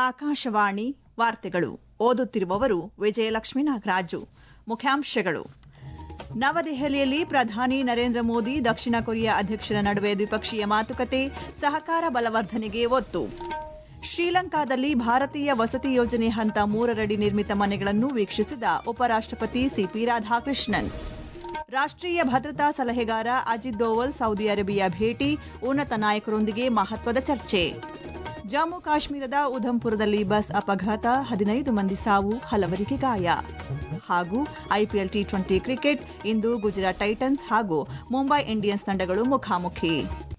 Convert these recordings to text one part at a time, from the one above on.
ಆಕಾಶವಾಣಿ ವಾರ್ತೆಗಳು ಓದುತ್ತಿರುವವರು ವಿಜಯಲಕ್ಷ್ಮೀ ನಾಗರಾಜು ಮುಖ್ಯಾಂಶಗಳು ನವದೆಹಲಿಯಲ್ಲಿ ಪ್ರಧಾನಿ ನರೇಂದ್ರ ಮೋದಿ ದಕ್ಷಿಣ ಕೊರಿಯಾ ಅಧ್ಯಕ್ಷರ ನಡುವೆ ದ್ವಿಪಕ್ಷೀಯ ಮಾತುಕತೆ ಸಹಕಾರ ಬಲವರ್ಧನೆಗೆ ಒತ್ತು ಶ್ರೀಲಂಕಾದಲ್ಲಿ ಭಾರತೀಯ ವಸತಿ ಯೋಜನೆ ಹಂತ ಮೂರರಡಿ ನಿರ್ಮಿತ ಮನೆಗಳನ್ನು ವೀಕ್ಷಿಸಿದ ಉಪರಾಷ್ಟಪತಿ ಸಿಪಿ ರಾಧಾಕೃಷ್ಣನ್ ರಾಷ್ಟ್ರೀಯ ಭದ್ರತಾ ಸಲಹೆಗಾರ ಅಜಿತ್ ದೋವಲ್ ಸೌದಿ ಅರೇಬಿಯಾ ಭೇಟಿ ಉನ್ನತ ನಾಯಕರೊಂದಿಗೆ ಮಹತ್ವದ ಚರ್ಚೆ ಜಮ್ಮು ಕಾಶ್ಮೀರದ ಉಧಂಪುರದಲ್ಲಿ ಬಸ್ ಅಪಘಾತ ಹದಿನೈದು ಮಂದಿ ಸಾವು ಹಲವರಿಗೆ ಗಾಯ ಹಾಗೂ ಐಪಿಎಲ್ ಟಿ ಟ್ವೆಂಟಿ ಕ್ರಿಕೆಟ್ ಇಂದು ಗುಜರಾತ್ ಟೈಟನ್ಸ್ ಹಾಗೂ ಮುಂಬೈ ಇಂಡಿಯನ್ಸ್ ತಂಡಗಳು ಮುಖಾಮುಖಿ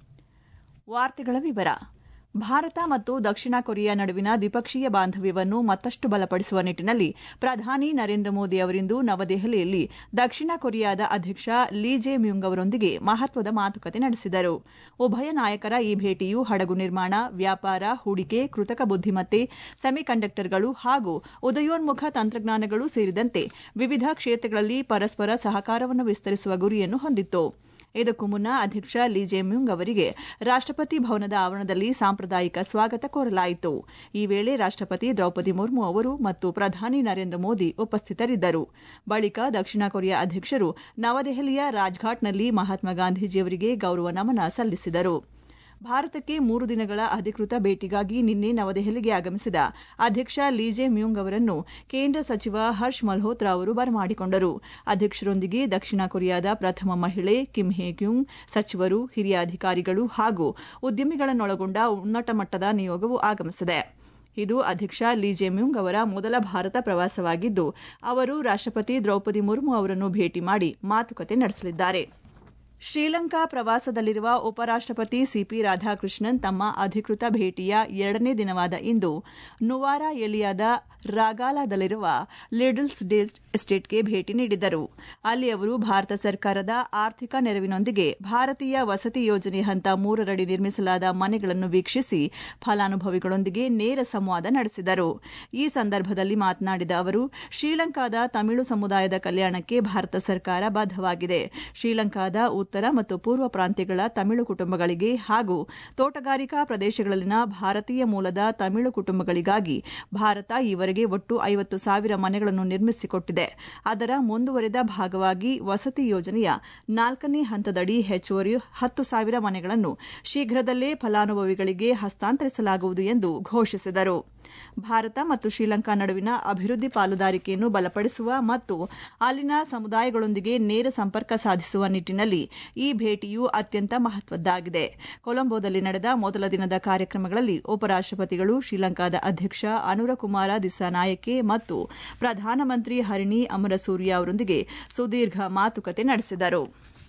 ವಾರ್ತೆಗಳ ವಿವರ ಭಾರತ ಮತ್ತು ದಕ್ಷಿಣ ಕೊರಿಯಾ ನಡುವಿನ ದ್ವಿಪಕ್ಷೀಯ ಬಾಂಧವ್ಯವನ್ನು ಮತ್ತಷ್ಟು ಬಲಪಡಿಸುವ ನಿಟ್ಟಿನಲ್ಲಿ ಪ್ರಧಾನಿ ನರೇಂದ್ರ ಮೋದಿ ಅವರಿಂದು ನವದೆಹಲಿಯಲ್ಲಿ ದಕ್ಷಿಣ ಕೊರಿಯಾದ ಅಧ್ಯಕ್ಷ ಲೀ ಜೆ ಮ್ಯೂಂಗ್ ಅವರೊಂದಿಗೆ ಮಹತ್ವದ ಮಾತುಕತೆ ನಡೆಸಿದರು ಉಭಯ ನಾಯಕರ ಈ ಭೇಟಿಯು ಹಡಗು ನಿರ್ಮಾಣ ವ್ಯಾಪಾರ ಹೂಡಿಕೆ ಕೃತಕ ಬುದ್ದಿಮತ್ತೆ ಸೆಮಿಕಂಡಕ್ಟರ್ಗಳು ಹಾಗೂ ಉದಯೋನ್ಮುಖ ತಂತ್ರಜ್ಞಾನಗಳು ಸೇರಿದಂತೆ ವಿವಿಧ ಕ್ಷೇತ್ರಗಳಲ್ಲಿ ಪರಸ್ಪರ ಸಹಕಾರವನ್ನು ವಿಸ್ತರಿಸುವ ಗುರಿಯನ್ನು ಹೊಂದಿತ್ತು ಇದಕ್ಕೂ ಮುನ್ನ ಅಧ್ಯಕ್ಷ ಲೀ ಜೆಮ್ಯೂಂಗ್ ಅವರಿಗೆ ರಾಷ್ಟಪತಿ ಭವನದ ಆವರಣದಲ್ಲಿ ಸಾಂಪ್ರದಾಯಿಕ ಸ್ವಾಗತ ಕೋರಲಾಯಿತು ಈ ವೇಳೆ ರಾಷ್ಟಪತಿ ದ್ರೌಪದಿ ಮುರ್ಮು ಅವರು ಮತ್ತು ಪ್ರಧಾನಿ ನರೇಂದ್ರ ಮೋದಿ ಉಪಸ್ಥಿತರಿದ್ದರು ಬಳಿಕ ದಕ್ಷಿಣ ಕೊರಿಯಾ ಅಧ್ಯಕ್ಷರು ನವದೆಹಲಿಯ ರಾಜ್ಘಾಟ್ನಲ್ಲಿ ಮಹಾತ್ಮ ಗಾಂಧೀಜಿಯವರಿಗೆ ಗೌರವ ನಮನ ಸಲ್ಲಿಸಿದರು ಭಾರತಕ್ಕೆ ಮೂರು ದಿನಗಳ ಅಧಿಕೃತ ಭೇಟಿಗಾಗಿ ನಿನ್ನೆ ನವದೆಹಲಿಗೆ ಆಗಮಿಸಿದ ಅಧ್ಯಕ್ಷ ಲೀಜೆ ಮ್ಯೂಂಗ್ ಅವರನ್ನು ಕೇಂದ್ರ ಸಚಿವ ಹರ್ಷ್ ಮಲ್ಹೋತ್ರಾ ಅವರು ಬರಮಾಡಿಕೊಂಡರು ಅಧ್ಯಕ್ಷರೊಂದಿಗೆ ದಕ್ಷಿಣ ಕೊರಿಯಾದ ಪ್ರಥಮ ಮಹಿಳೆ ಕಿಮ್ ಹೇ ಕ್ಯೂಂಗ್ ಸಚಿವರು ಹಿರಿಯ ಅಧಿಕಾರಿಗಳು ಹಾಗೂ ಉದ್ಯಮಿಗಳನ್ನೊಳಗೊಂಡ ಉನ್ನತ ಮಟ್ಟದ ನಿಯೋಗವು ಆಗಮಿಸಿದೆ ಇದು ಅಧ್ಯಕ್ಷ ಲೀ ಜೆಮ್ಯೂಂಗ್ ಅವರ ಮೊದಲ ಭಾರತ ಪ್ರವಾಸವಾಗಿದ್ದು ಅವರು ರಾಷ್ಟಪತಿ ದ್ರೌಪದಿ ಮುರ್ಮು ಅವರನ್ನು ಭೇಟಿ ಮಾಡಿ ಮಾತುಕತೆ ನಡೆಸಲಿದ್ದಾರೆ ಶ್ರೀಲಂಕಾ ಪ್ರವಾಸದಲ್ಲಿರುವ ಉಪರಾಷ್ಟಪತಿ ಸಿಪಿ ರಾಧಾಕೃಷ್ಣನ್ ತಮ್ಮ ಅಧಿಕೃತ ಭೇಟಿಯ ಎರಡನೇ ದಿನವಾದ ಇಂದು ನುವಾರಾ ಎಲಿಯಾದ ರಾಗಾಲಾದಲ್ಲಿರುವ ಲಿಡಲ್ಸ್ ಡೇಲ್ ಎಸ್ಟೇಟ್ಗೆ ಭೇಟಿ ನೀಡಿದರು ಅಲ್ಲಿ ಅವರು ಭಾರತ ಸರ್ಕಾರದ ಆರ್ಥಿಕ ನೆರವಿನೊಂದಿಗೆ ಭಾರತೀಯ ವಸತಿ ಯೋಜನೆ ಹಂತ ಮೂರರಡಿ ನಿರ್ಮಿಸಲಾದ ಮನೆಗಳನ್ನು ವೀಕ್ಷಿಸಿ ಫಲಾನುಭವಿಗಳೊಂದಿಗೆ ನೇರ ಸಂವಾದ ನಡೆಸಿದರು ಈ ಸಂದರ್ಭದಲ್ಲಿ ಮಾತನಾಡಿದ ಅವರು ಶ್ರೀಲಂಕಾದ ತಮಿಳು ಸಮುದಾಯದ ಕಲ್ಯಾಣಕ್ಕೆ ಭಾರತ ಸರ್ಕಾರ ಬದ್ದವಾಗಿದೆ ಶ್ರೀಲಂಕಾದ ಉತ್ತರ ಮತ್ತು ಪೂರ್ವ ಪ್ರಾಂತ್ಯಗಳ ತಮಿಳು ಕುಟುಂಬಗಳಿಗೆ ಹಾಗೂ ತೋಟಗಾರಿಕಾ ಪ್ರದೇಶಗಳಲ್ಲಿನ ಭಾರತೀಯ ಮೂಲದ ತಮಿಳು ಕುಟುಂಬಗಳಿಗಾಗಿ ಭಾರತ ಈವರೆಗೆ ಒಟ್ಟು ಐವತ್ತು ಸಾವಿರ ಮನೆಗಳನ್ನು ನಿರ್ಮಿಸಿಕೊಟ್ಟಿದೆ ಅದರ ಮುಂದುವರೆದ ಭಾಗವಾಗಿ ವಸತಿ ಯೋಜನೆಯ ನಾಲ್ಕನೇ ಹಂತದಡಿ ಹೆಚ್ಚುವರಿ ಹತ್ತು ಸಾವಿರ ಮನೆಗಳನ್ನು ಶೀಘ್ರದಲ್ಲೇ ಫಲಾನುಭವಿಗಳಿಗೆ ಹಸ್ತಾಂತರಿಸಲಾಗುವುದು ಎಂದು ಘೋಷಿಸಿದರು ಭಾರತ ಮತ್ತು ಶ್ರೀಲಂಕಾ ನಡುವಿನ ಅಭಿವೃದ್ಧಿ ಪಾಲುದಾರಿಕೆಯನ್ನು ಬಲಪಡಿಸುವ ಮತ್ತು ಅಲ್ಲಿನ ಸಮುದಾಯಗಳೊಂದಿಗೆ ನೇರ ಸಂಪರ್ಕ ಸಾಧಿಸುವ ನಿಟ್ಟಿನಲ್ಲಿ ಈ ಭೇಟಿಯು ಅತ್ಯಂತ ಮಹತ್ವದ್ದಾಗಿದೆ ಕೊಲಂಬೋದಲ್ಲಿ ನಡೆದ ಮೊದಲ ದಿನದ ಕಾರ್ಯಕ್ರಮಗಳಲ್ಲಿ ಉಪರಾಷ್ಟಪತಿಗಳು ಶ್ರೀಲಂಕಾದ ಅಧ್ಯಕ್ಷ ಅನುರಕುಮಾರ ದಿಸಾನಾಯಕೆ ಮತ್ತು ಪ್ರಧಾನಮಂತ್ರಿ ಹರಿಣಿ ಅಮರಸೂರ್ಯ ಅವರೊಂದಿಗೆ ಸುದೀರ್ಘ ಮಾತುಕತೆ ನಡೆಸಿದರು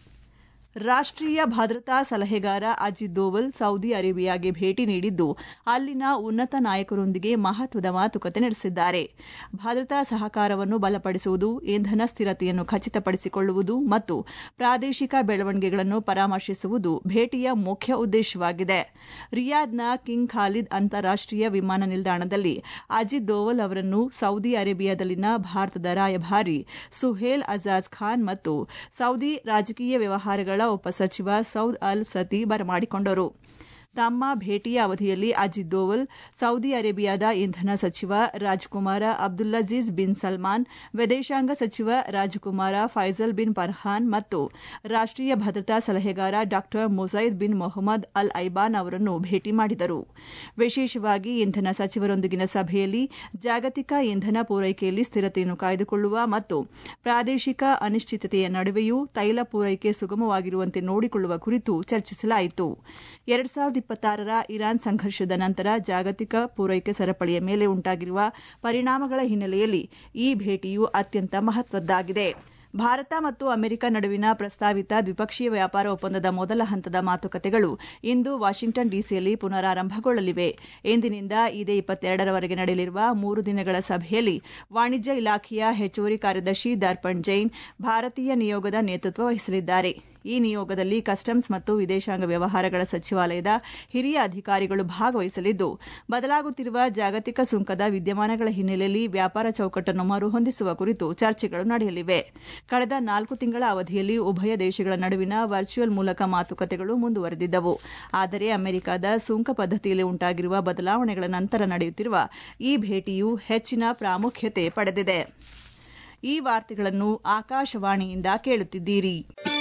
ರಾಷ್ಟ್ರೀಯ ಭದ್ರತಾ ಸಲಹೆಗಾರ ಅಜಿತ್ ದೋವಲ್ ಸೌದಿ ಅರೇಬಿಯಾಗೆ ಭೇಟಿ ನೀಡಿದ್ದು ಅಲ್ಲಿನ ಉನ್ನತ ನಾಯಕರೊಂದಿಗೆ ಮಹತ್ವದ ಮಾತುಕತೆ ನಡೆಸಿದ್ದಾರೆ ಭದ್ರತಾ ಸಹಕಾರವನ್ನು ಬಲಪಡಿಸುವುದು ಇಂಧನ ಸ್ಥಿರತೆಯನ್ನು ಖಚಿತಪಡಿಸಿಕೊಳ್ಳುವುದು ಮತ್ತು ಪ್ರಾದೇಶಿಕ ಬೆಳವಣಿಗೆಗಳನ್ನು ಪರಾಮರ್ಶಿಸುವುದು ಭೇಟಿಯ ಮುಖ್ಯ ಉದ್ದೇಶವಾಗಿದೆ ರಿಯಾದ್ನ ಕಿಂಗ್ ಖಾಲಿದ್ ಅಂತಾರಾಷ್ಟೀಯ ವಿಮಾನ ನಿಲ್ದಾಣದಲ್ಲಿ ಅಜಿತ್ ದೋವಲ್ ಅವರನ್ನು ಸೌದಿ ಅರೇಬಿಯಾದಲ್ಲಿನ ಭಾರತದ ರಾಯಭಾರಿ ಸುಹೇಲ್ ಅಜಾಜ್ ಖಾನ್ ಮತ್ತು ಸೌದಿ ರಾಜಕೀಯ ವ್ಯವಹಾರಗಳ ಉಪಸಚಿವ ಸೌದ್ ಅಲ್ ಸತಿ ಬರಮಾಡಿಕೊಂಡರು ತಮ್ಮ ಭೇಟಿಯ ಅವಧಿಯಲ್ಲಿ ಅಜಿತ್ ದೋವಲ್ ಸೌದಿ ಅರೇಬಿಯಾದ ಇಂಧನ ಸಚಿವ ರಾಜಕುಮಾರ ಅಬ್ದುಲ್ಲಜೀಜ್ ಬಿನ್ ಸಲ್ಮಾನ್ ವಿದೇಶಾಂಗ ಸಚಿವ ರಾಜಕುಮಾರ ಫೈಜಲ್ ಬಿನ್ ಫರ್ಹಾನ್ ಮತ್ತು ರಾಷ್ಟ್ರೀಯ ಭದ್ರತಾ ಸಲಹೆಗಾರ ಡಾ ಮುಸೈದ್ ಬಿನ್ ಮೊಹಮ್ಮದ್ ಅಲ್ ಐಬಾನ್ ಅವರನ್ನು ಭೇಟಿ ಮಾಡಿದರು ವಿಶೇಷವಾಗಿ ಇಂಧನ ಸಚಿವರೊಂದಿಗಿನ ಸಭೆಯಲ್ಲಿ ಜಾಗತಿಕ ಇಂಧನ ಪೂರೈಕೆಯಲ್ಲಿ ಸ್ಥಿರತೆಯನ್ನು ಕಾಯ್ದುಕೊಳ್ಳುವ ಮತ್ತು ಪ್ರಾದೇಶಿಕ ಅನಿಶ್ಚಿತತೆಯ ನಡುವೆಯೂ ತೈಲ ಪೂರೈಕೆ ಸುಗಮವಾಗಿರುವಂತೆ ನೋಡಿಕೊಳ್ಳುವ ಕುರಿತು ಚರ್ಚಿಸಲಾಯಿತು ಎರಡ್ ಸಾವಿರದ ಇಪ್ಪತ್ತಾರರ ಇರಾನ್ ಸಂಘರ್ಷದ ನಂತರ ಜಾಗತಿಕ ಪೂರೈಕೆ ಸರಪಳಿಯ ಮೇಲೆ ಉಂಟಾಗಿರುವ ಪರಿಣಾಮಗಳ ಹಿನ್ನೆಲೆಯಲ್ಲಿ ಈ ಭೇಟಿಯು ಅತ್ಯಂತ ಮಹತ್ವದ್ದಾಗಿದೆ ಭಾರತ ಮತ್ತು ಅಮೆರಿಕ ನಡುವಿನ ಪ್ರಸ್ತಾವಿತ ದ್ವಿಪಕ್ಷೀಯ ವ್ಯಾಪಾರ ಒಪ್ಪಂದದ ಮೊದಲ ಹಂತದ ಮಾತುಕತೆಗಳು ಇಂದು ವಾಷಿಂಗ್ಟನ್ ಡಿಸಿಯಲ್ಲಿ ಪುನರಾರಂಭಗೊಳ್ಳಲಿವೆ ಇಂದಿನಿಂದ ಇದೇ ಇಪ್ಪತ್ತೆರಡರವರೆಗೆ ನಡೆಯಲಿರುವ ಮೂರು ದಿನಗಳ ಸಭೆಯಲ್ಲಿ ವಾಣಿಜ್ಯ ಇಲಾಖೆಯ ಹೆಚ್ಚುವರಿ ಕಾರ್ಯದರ್ಶಿ ದರ್ಪಣ್ ಜೈನ್ ಭಾರತೀಯ ನಿಯೋಗದ ನೇತೃತ್ವ ವಹಿಸಲಿದ್ದಾರೆ ಈ ನಿಯೋಗದಲ್ಲಿ ಕಸ್ಟಮ್ಸ್ ಮತ್ತು ವಿದೇಶಾಂಗ ವ್ಯವಹಾರಗಳ ಸಚಿವಾಲಯದ ಹಿರಿಯ ಅಧಿಕಾರಿಗಳು ಭಾಗವಹಿಸಲಿದ್ದು ಬದಲಾಗುತ್ತಿರುವ ಜಾಗತಿಕ ಸುಂಕದ ವಿದ್ಯಮಾನಗಳ ಹಿನ್ನೆಲೆಯಲ್ಲಿ ವ್ಯಾಪಾರ ಚೌಕಟ್ಟನ್ನು ಮರುಹೊಂದಿಸುವ ಕುರಿತು ಚರ್ಚೆಗಳು ನಡೆಯಲಿವೆ ಕಳೆದ ನಾಲ್ಕು ತಿಂಗಳ ಅವಧಿಯಲ್ಲಿ ಉಭಯ ದೇಶಗಳ ನಡುವಿನ ವರ್ಚುವಲ್ ಮೂಲಕ ಮಾತುಕತೆಗಳು ಮುಂದುವರೆದಿದ್ದವು ಆದರೆ ಅಮೆರಿಕದ ಸುಂಕ ಪದ್ಧತಿಯಲ್ಲಿ ಉಂಟಾಗಿರುವ ಬದಲಾವಣೆಗಳ ನಂತರ ನಡೆಯುತ್ತಿರುವ ಈ ಭೇಟಿಯು ಹೆಚ್ಚಿನ ಪ್ರಾಮುಖ್ಯತೆ ಪಡೆದಿದೆ ಈ ವಾರ್ತೆಗಳನ್ನು ಆಕಾಶವಾಣಿಯಿಂದ ಕೇಳುತ್ತಿದ್ದೀರಿ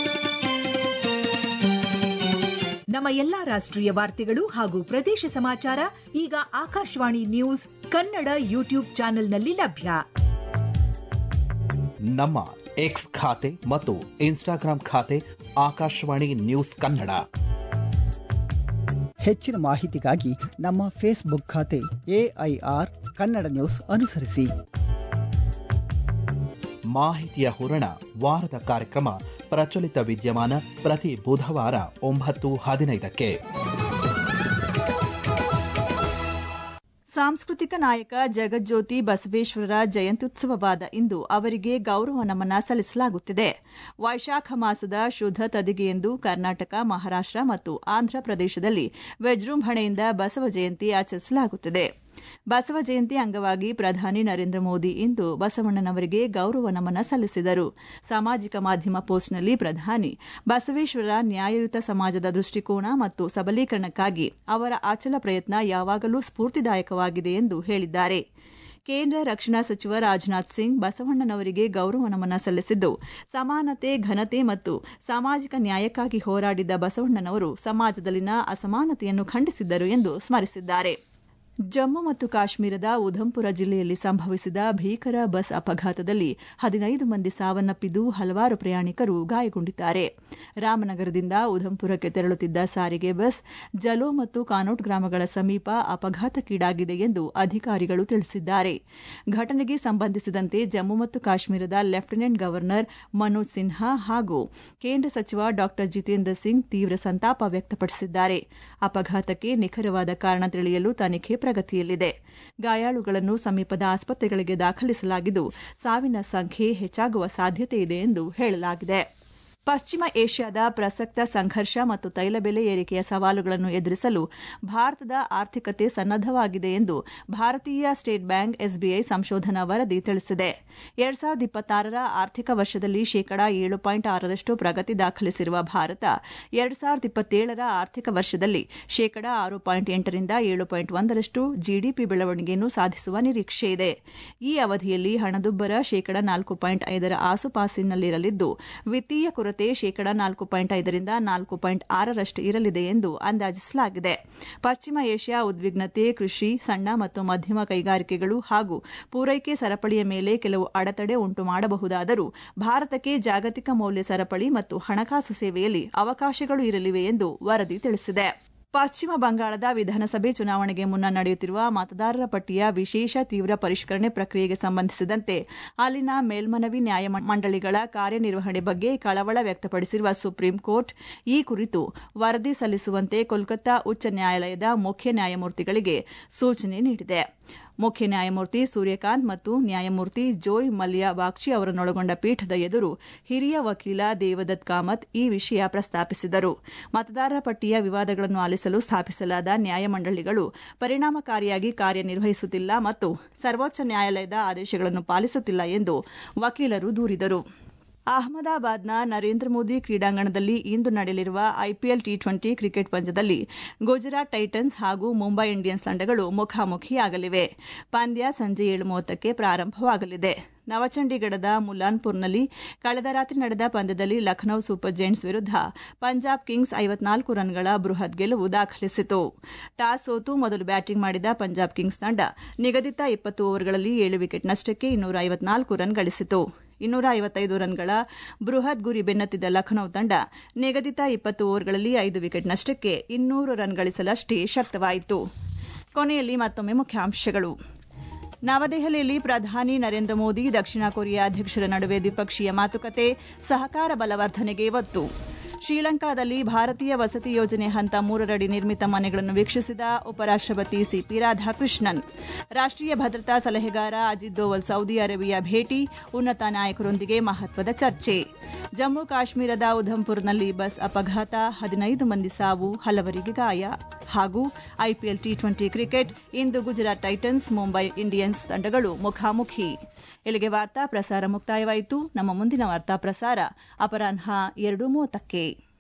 ನಮ್ಮ ಎಲ್ಲಾ ರಾಷ್ಟ್ರೀಯ ವಾರ್ತೆಗಳು ಹಾಗೂ ಪ್ರದೇಶ ಸಮಾಚಾರ ಈಗ ಆಕಾಶವಾಣಿ ನ್ಯೂಸ್ ಕನ್ನಡ ಯೂಟ್ಯೂಬ್ ಚಾನೆಲ್ನಲ್ಲಿ ಲಭ್ಯ ನಮ್ಮ ಎಕ್ಸ್ ಖಾತೆ ಮತ್ತು ಇನ್ಸ್ಟಾಗ್ರಾಂ ಖಾತೆ ಆಕಾಶವಾಣಿ ನ್ಯೂಸ್ ಕನ್ನಡ ಹೆಚ್ಚಿನ ಮಾಹಿತಿಗಾಗಿ ನಮ್ಮ ಫೇಸ್ಬುಕ್ ಖಾತೆ ಎಐಆರ್ ಕನ್ನಡ ನ್ಯೂಸ್ ಅನುಸರಿಸಿ ಮಾಹಿತಿಯ ಹೂರಣ ವಾರದ ಕಾರ್ಯಕ್ರಮ ಪ್ರಚಲಿತ ವಿದ್ಯಮಾನ ಪ್ರತಿ ಬುಧವಾರ ಒಂಬತ್ತು ಹದಿನೈದಕ್ಕೆ ಸಾಂಸ್ಕೃತಿಕ ನಾಯಕ ಜಗಜ್ಯೋತಿ ಬಸವೇಶ್ವರರ ಜಯಂತ್ಯುತ್ಸವವಾದ ಇಂದು ಅವರಿಗೆ ಗೌರವ ನಮನ ಸಲ್ಲಿಸಲಾಗುತ್ತಿದೆ ವೈಶಾಖ ಮಾಸದ ಶುದ್ಧ ತದಿಗೆಯೆಂದು ಕರ್ನಾಟಕ ಮಹಾರಾಷ್ಟ್ರ ಮತ್ತು ಆಂಧ್ರಪ್ರದೇಶದಲ್ಲಿ ವಿಜೃಂಭಣೆಯಿಂದ ಬಸವ ಜಯಂತಿ ಆಚರಿಸಲಾಗುತ್ತಿದೆ ಬಸವ ಜಯಂತಿ ಅಂಗವಾಗಿ ಪ್ರಧಾನಿ ನರೇಂದ್ರ ಮೋದಿ ಇಂದು ಬಸವಣ್ಣನವರಿಗೆ ಗೌರವ ನಮನ ಸಲ್ಲಿಸಿದರು ಸಾಮಾಜಿಕ ಮಾಧ್ಯಮ ಪೋಸ್ಟ್ನಲ್ಲಿ ಪ್ರಧಾನಿ ಬಸವೇಶ್ವರ ನ್ಯಾಯಯುತ ಸಮಾಜದ ದೃಷ್ಟಿಕೋನ ಮತ್ತು ಸಬಲೀಕರಣಕ್ಕಾಗಿ ಅವರ ಅಚಲ ಪ್ರಯತ್ನ ಯಾವಾಗಲೂ ಸ್ಫೂರ್ತಿದಾಯಕವಾಗಿದೆ ಎಂದು ಹೇಳಿದ್ದಾರೆ ಕೇಂದ್ರ ರಕ್ಷಣಾ ಸಚಿವ ರಾಜನಾಥ್ ಸಿಂಗ್ ಬಸವಣ್ಣನವರಿಗೆ ಗೌರವ ನಮನ ಸಲ್ಲಿಸಿದ್ದು ಸಮಾನತೆ ಘನತೆ ಮತ್ತು ಸಾಮಾಜಿಕ ನ್ಯಾಯಕ್ಕಾಗಿ ಹೋರಾಡಿದ ಬಸವಣ್ಣನವರು ಸಮಾಜದಲ್ಲಿನ ಅಸಮಾನತೆಯನ್ನು ಖಂಡಿಸಿದ್ದರು ಎಂದು ಸ್ಮರಿಸಿದ್ದಾರೆ ಜಮ್ಮು ಮತ್ತು ಕಾಶ್ಮೀರದ ಉಧಂಪುರ ಜಿಲ್ಲೆಯಲ್ಲಿ ಸಂಭವಿಸಿದ ಭೀಕರ ಬಸ್ ಅಪಘಾತದಲ್ಲಿ ಹದಿನೈದು ಮಂದಿ ಸಾವನ್ನಪ್ಪಿದ್ದು ಹಲವಾರು ಪ್ರಯಾಣಿಕರು ಗಾಯಗೊಂಡಿದ್ದಾರೆ ರಾಮನಗರದಿಂದ ಉಧಂಪುರಕ್ಕೆ ತೆರಳುತ್ತಿದ್ದ ಸಾರಿಗೆ ಬಸ್ ಜಲೋ ಮತ್ತು ಕಾನೋಟ್ ಗ್ರಾಮಗಳ ಸಮೀಪ ಅಪಘಾತಕ್ಕೀಡಾಗಿದೆ ಎಂದು ಅಧಿಕಾರಿಗಳು ತಿಳಿಸಿದ್ದಾರೆ ಘಟನೆಗೆ ಸಂಬಂಧಿಸಿದಂತೆ ಜಮ್ಮು ಮತ್ತು ಕಾಶ್ಮೀರದ ಲೆಫ್ಟಿನೆಂಟ್ ಗವರ್ನರ್ ಮನೋಜ್ ಸಿನ್ಹಾ ಹಾಗೂ ಕೇಂದ್ರ ಸಚಿವ ಡಾ ಜಿತೇಂದ್ರ ಸಿಂಗ್ ತೀವ್ರ ಸಂತಾಪ ವ್ಯಕ್ತಪಡಿಸಿದ್ದಾರೆ ಅಪಘಾತಕ್ಕೆ ನಿಖರವಾದ ಕಾರಣ ತಿಳಿಯಲು ತನಿಖೆ ಪ್ರಗತಿಯಲ್ಲಿದೆ ಗಾಯಾಳುಗಳನ್ನು ಸಮೀಪದ ಆಸ್ಪತ್ರೆಗಳಿಗೆ ದಾಖಲಿಸಲಾಗಿದ್ದು ಸಾವಿನ ಸಂಖ್ಯೆ ಹೆಚ್ಚಾಗುವ ಸಾಧ್ಯತೆ ಇದೆ ಎಂದು ಹೇಳಲಾಗಿದೆ ಪಶ್ಚಿಮ ಏಷ್ಯಾದ ಪ್ರಸಕ್ತ ಸಂಘರ್ಷ ಮತ್ತು ತೈಲ ಬೆಲೆ ಏರಿಕೆಯ ಸವಾಲುಗಳನ್ನು ಎದುರಿಸಲು ಭಾರತದ ಆರ್ಥಿಕತೆ ಸನ್ನದ್ದವಾಗಿದೆ ಎಂದು ಭಾರತೀಯ ಸ್ಟೇಟ್ ಬ್ಯಾಂಕ್ ಎಸ್ಬಿಐ ಸಂಶೋಧನಾ ವರದಿ ತಿಳಿಸಿದೆ ಎರಡ್ ಸಾವಿರದ ಇಪ್ಪತ್ತಾರರ ಆರ್ಥಿಕ ವರ್ಷದಲ್ಲಿ ಶೇಕಡಾ ಏಳು ಪಾಯಿಂಟ್ ಆರರಷ್ಟು ಪ್ರಗತಿ ದಾಖಲಿಸಿರುವ ಭಾರತ ಎರಡ್ ಸಾವಿರದ ಇಪ್ಪತ್ತೇಳರ ಆರ್ಥಿಕ ವರ್ಷದಲ್ಲಿ ಶೇಕಡಾ ಆರು ಪಾಯಿಂಟ್ ಎಂಟರಿಂದ ಏಳು ಪಾಯಿಂಟ್ ಒಂದರಷ್ಟು ಜಿಡಿಪಿ ಬೆಳವಣಿಗೆಯನ್ನು ಸಾಧಿಸುವ ನಿರೀಕ್ಷೆ ಇದೆ ಈ ಅವಧಿಯಲ್ಲಿ ಹಣದುಬ್ಬರ ಶೇಕಡಾ ನಾಲ್ಕು ಪಾಯಿಂಟ್ ಐದರ ಆಸುಪಾಸಿನಲ್ಲಿರಲಿದ್ದು ವಿತ್ತೀಯ ಕೊರತೆ ಶೇಕಡಾ ನಾಲ್ಕು ಪಾಯಿಂಟ್ ಐದರಿಂದ ನಾಲ್ಕು ಪಾಯಿಂಟ್ ಆರರಷ್ಟು ಇರಲಿದೆ ಎಂದು ಅಂದಾಜಿಸಲಾಗಿದೆ ಪಶ್ಚಿಮ ಏಷ್ಯಾ ಉದ್ವಿಗ್ನತೆ ಕೃಷಿ ಸಣ್ಣ ಮತ್ತು ಮಧ್ಯಮ ಕೈಗಾರಿಕೆಗಳು ಹಾಗೂ ಪೂರೈಕೆ ಸರಪಳಿಯ ಮೇಲೆ ಕೆಲವು ಅಡೆತಡೆ ಉಂಟು ಮಾಡಬಹುದಾದರೂ ಭಾರತಕ್ಕೆ ಜಾಗತಿಕ ಮೌಲ್ಯ ಸರಪಳಿ ಮತ್ತು ಹಣಕಾಸು ಸೇವೆಯಲ್ಲಿ ಅವಕಾಶಗಳು ಇರಲಿವೆ ಎಂದು ವರದಿ ತಿಳಿಸಿದೆ ಪಶ್ಚಿಮ ಬಂಗಾಳದ ವಿಧಾನಸಭೆ ಚುನಾವಣೆಗೆ ಮುನ್ನ ನಡೆಯುತ್ತಿರುವ ಮತದಾರರ ಪಟ್ಟಿಯ ವಿಶೇಷ ತೀವ್ರ ಪರಿಷ್ಕರಣೆ ಪ್ರಕ್ರಿಯೆಗೆ ಸಂಬಂಧಿಸಿದಂತೆ ಅಲ್ಲಿನ ಮೇಲ್ಮನವಿ ನ್ಯಾಯ ಮಂಡಳಿಗಳ ಕಾರ್ಯನಿರ್ವಹಣೆ ಬಗ್ಗೆ ಕಳವಳ ವ್ಯಕ್ತಪಡಿಸಿರುವ ಸುಪ್ರೀಂ ಕೋರ್ಟ್ ಈ ಕುರಿತು ವರದಿ ಸಲ್ಲಿಸುವಂತೆ ಕೋಲ್ಕತ್ತಾ ಉಚ್ಚ ನ್ಯಾಯಾಲಯದ ಮುಖ್ಯ ನ್ಯಾಯಮೂರ್ತಿಗಳಿಗೆ ಸೂಚನೆ ನೀಡಿದೆ ಮುಖ್ಯ ನ್ಯಾಯಮೂರ್ತಿ ಸೂರ್ಯಕಾಂತ್ ಮತ್ತು ನ್ಯಾಯಮೂರ್ತಿ ಜೋಯ್ ಮಲ್ಯ ಬಾಗ್ಚಿ ಅವರನ್ನೊಳಗೊಂಡ ಪೀಠದ ಎದುರು ಹಿರಿಯ ವಕೀಲ ದೇವದತ್ ಕಾಮತ್ ಈ ವಿಷಯ ಪ್ರಸ್ತಾಪಿಸಿದರು ಮತದಾರರ ಪಟ್ಟಿಯ ವಿವಾದಗಳನ್ನು ಆಲಿಸಲು ಸ್ಥಾಪಿಸಲಾದ ನ್ಯಾಯಮಂಡಳಿಗಳು ಪರಿಣಾಮಕಾರಿಯಾಗಿ ಕಾರ್ಯನಿರ್ವಹಿಸುತ್ತಿಲ್ಲ ಮತ್ತು ಸರ್ವೋಚ್ಚ ನ್ಯಾಯಾಲಯದ ಆದೇಶಗಳನ್ನು ಪಾಲಿಸುತ್ತಿಲ್ಲ ಎಂದು ವಕೀಲರು ದೂರಿದರು ಅಹಮದಾಬಾದ್ನ ನರೇಂದ್ರ ಮೋದಿ ಕ್ರೀಡಾಂಗಣದಲ್ಲಿ ಇಂದು ನಡೆಯಲಿರುವ ಐಪಿಎಲ್ ಟಿ ಟ್ವೆಂಟಿ ಕ್ರಿಕೆಟ್ ಪಂದ್ಯದಲ್ಲಿ ಗುಜರಾತ್ ಟೈಟನ್ಸ್ ಹಾಗೂ ಮುಂಬೈ ಇಂಡಿಯನ್ಸ್ ತಂಡಗಳು ಮುಖಾಮುಖಿಯಾಗಲಿವೆ ಪಂದ್ಯ ಸಂಜೆ ಏಳು ಮೂವತ್ತಕ್ಕೆ ಪ್ರಾರಂಭವಾಗಲಿದೆ ನವಚಂಡೀಗಢದ ಮುಲಾನ್ಪುರ್ನಲ್ಲಿ ಕಳೆದ ರಾತ್ರಿ ನಡೆದ ಪಂದ್ಯದಲ್ಲಿ ಲಖನೌ ಸೂಪರ್ ಜೈಂಟ್ಸ್ ವಿರುದ್ಧ ಪಂಜಾಬ್ ಕಿಂಗ್ಸ್ ಐವತ್ನಾಲ್ಕು ರನ್ಗಳ ಬೃಹತ್ ಗೆಲುವು ದಾಖಲಿಸಿತು ಟಾಸ್ ಸೋತು ಮೊದಲು ಬ್ಯಾಟಿಂಗ್ ಮಾಡಿದ ಪಂಜಾಬ್ ಕಿಂಗ್ಸ್ ತಂಡ ನಿಗದಿತ ಇಪ್ಪತ್ತು ಓವರ್ಗಳಲ್ಲಿ ಏಳು ವಿಕೆಟ್ ನಷ್ಟಕ್ಕೆ ಇನ್ನೂರ ಐವತ್ನಾಲ್ಕು ರನ್ ಗಳಿಸಿತು ಇನ್ನೂರ ಐವತ್ತೈದು ರನ್ಗಳ ಬೃಹತ್ ಗುರಿ ಬೆನ್ನತ್ತಿದ್ದ ಲಖನೌ ತಂಡ ನಿಗದಿತ ಇಪ್ಪತ್ತು ಓವರ್ಗಳಲ್ಲಿ ಐದು ವಿಕೆಟ್ ನಷ್ಟಕ್ಕೆ ಇನ್ನೂರು ರನ್ ಗಳಿಸಲಷ್ಟೇ ಶಕ್ತವಾಯಿತು ಕೊನೆಯಲ್ಲಿ ಮತ್ತೊಮ್ಮೆ ಮುಖ್ಯಾಂಶಗಳು ನವದೆಹಲಿಯಲ್ಲಿ ಪ್ರಧಾನಿ ನರೇಂದ್ರ ಮೋದಿ ದಕ್ಷಿಣ ಕೊರಿಯಾ ಅಧ್ಯಕ್ಷರ ನಡುವೆ ದ್ವಿಪಕ್ಷೀಯ ಮಾತುಕತೆ ಸಹಕಾರ ಬಲವರ್ಧನೆಗೆ ಒತ್ತು ಶ್ರೀಲಂಕಾದಲ್ಲಿ ಭಾರತೀಯ ವಸತಿ ಯೋಜನೆ ಹಂತ ಮೂರರಡಿ ನಿರ್ಮಿತ ಮನೆಗಳನ್ನು ವೀಕ್ಷಿಸಿದ ಉಪರಾಷ್ಟಪತಿ ಸಿಪಿ ರಾಧಾಕೃಷ್ಣನ್ ರಾಷ್ಟೀಯ ಭದ್ರತಾ ಸಲಹೆಗಾರ ಅಜಿತ್ ದೋವಲ್ ಸೌದಿ ಅರೇಬಿಯಾ ಭೇಟಿ ಉನ್ನತ ನಾಯಕರೊಂದಿಗೆ ಮಹತ್ವದ ಚರ್ಚೆ ಜಮ್ಮು ಕಾಶ್ಮೀರದ ಉಧಂಪುರ್ನಲ್ಲಿ ಬಸ್ ಅಪಘಾತ ಹದಿನೈದು ಮಂದಿ ಸಾವು ಹಲವರಿಗೆ ಗಾಯ ಹಾಗೂ ಐಪಿಎಲ್ ಟಿ ಟ್ವೆಂಟಿ ಕ್ರಿಕೆಟ್ ಇಂದು ಗುಜರಾತ್ ಟೈಟನ್ಸ್ ಮುಂಬೈ ಇಂಡಿಯನ್ಸ್ ತಂಡಗಳು ಮುಖಾಮುಖಿ ಇಲ್ಲಿಗೆ ವಾರ್ತಾ ಪ್ರಸಾರ ಮುಕ್ತಾಯವಾಯಿತು ನಮ್ಮ ಮುಂದಿನ ವಾರ್ತಾ ಪ್ರಸಾರ ಅಪರಾಹ್ನ ಎರಡು ಮೂವತ್ತಕ್ಕೆ